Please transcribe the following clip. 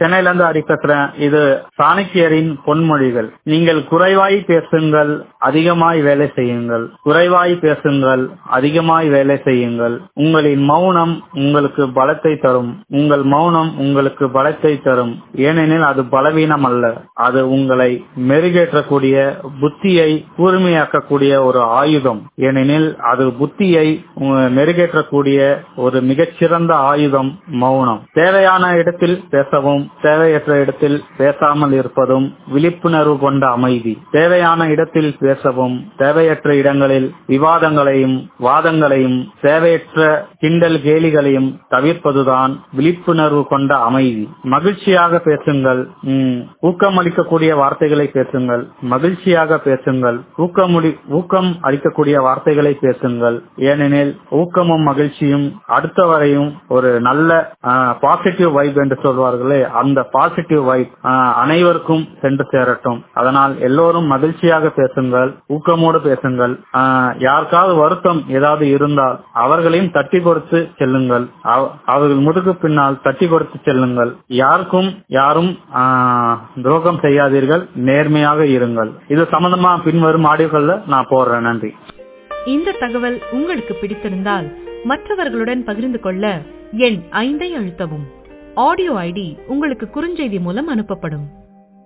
சென்னையில இருந்து ஹரி பேசுறேன் இது சாணக்கியரின் பொன்மொழிகள் நீங்கள் குறைவாய் பேசுங்கள் அதிகமாய் வேலை செய்யுங்கள் குறைவாய் பேசுங்கள் அதிகமாய் வேலை செய்யுங்கள் உங்களின் மௌனம் உங்களுக்கு பலத்தை தரும் உங்கள் மௌனம் உங்களுக்கு பலத்தை தரும் ஏனெனில் அது பலவீனம் அல்ல அது உங்களை மெருகேற்றக்கூடிய புத்தியை கூர்மையாக்கக்கூடிய ஒரு ஆயுதம் ஏனெனில் அது புத்தியை உ- மெருகேற்றக்கூடிய ஒரு மிகச்சிறந்த ஆயுதம் மௌனம் தேவையான இடத்தில் பேசவும் தேவையற்ற இடத்தில் பேசாமல் இருப்பதும் விழிப்புணர்வு கொண்ட அமைதி தேவையான இடத்தில் பேசவும் தேவையற்ற இடங்களில் விவாதங்களையும் வாதங்களையும் தேவையற்ற கிண்டல் கேலிகளையும் தவிர்ப்பதுதான் விழிப்புணர்வு கொண்ட அமைதி மகிழ்ச்சியாக பேசுங்கள் ம், ஊக்கமளிக்கக்கூடிய வார்த்தைகளை பேசுங்கள் மகிழ்ச்சியாக பேசுங்கள் ஊக்கமுடி ஊக்கம் அளிக்கக்கூடிய வார்த்தைகளை பேசுங்கள் ஏனெனில் ஊக்கமும் மகிழ்ச்சியும் அடுத்தவரையும் ஒரு நல்ல பாசிட்டிவ் வைப் என்று சொல்வார்களே அந்த பாசிட்டிவ் வைப் அனைவருக்கும் சென்று சேரட்டும் அதனால் எல்லோரும் மகிழ்ச்சியாக பேசுங்கள் ஊக்கமோடு பேசுங்கள் ஆஹ், யாருக்காவது வருத்தம் ஏதாவது இருந்தால் அவர்களையும் தட்டி கொடுத்து செல்லுங்கள் அவ- அவர்கள் முதுகு பின்னால் தட்டி கொடுத்து செல்லுங்கள் யாருக்கும் யாரும் ஆஹ், துரோகம் செய்யாதீர்கள் நேர்மையாக இருங்கள் இது சம்பந்தமா பின்வரும் ஆடியோக்கள்ல நான் போடுறேன் நன்றி இந்த தகவல் உங்களுக்கு பிடித்திருந்தால் மற்றவர்களுடன் பகிர்ந்து கொள்ள எண் ஐந்தை அழுத்தவும் ஆடியோ ஐடி உங்களுக்கு குறுஞ்செய்தி மூலம் அனுப்பப்படும்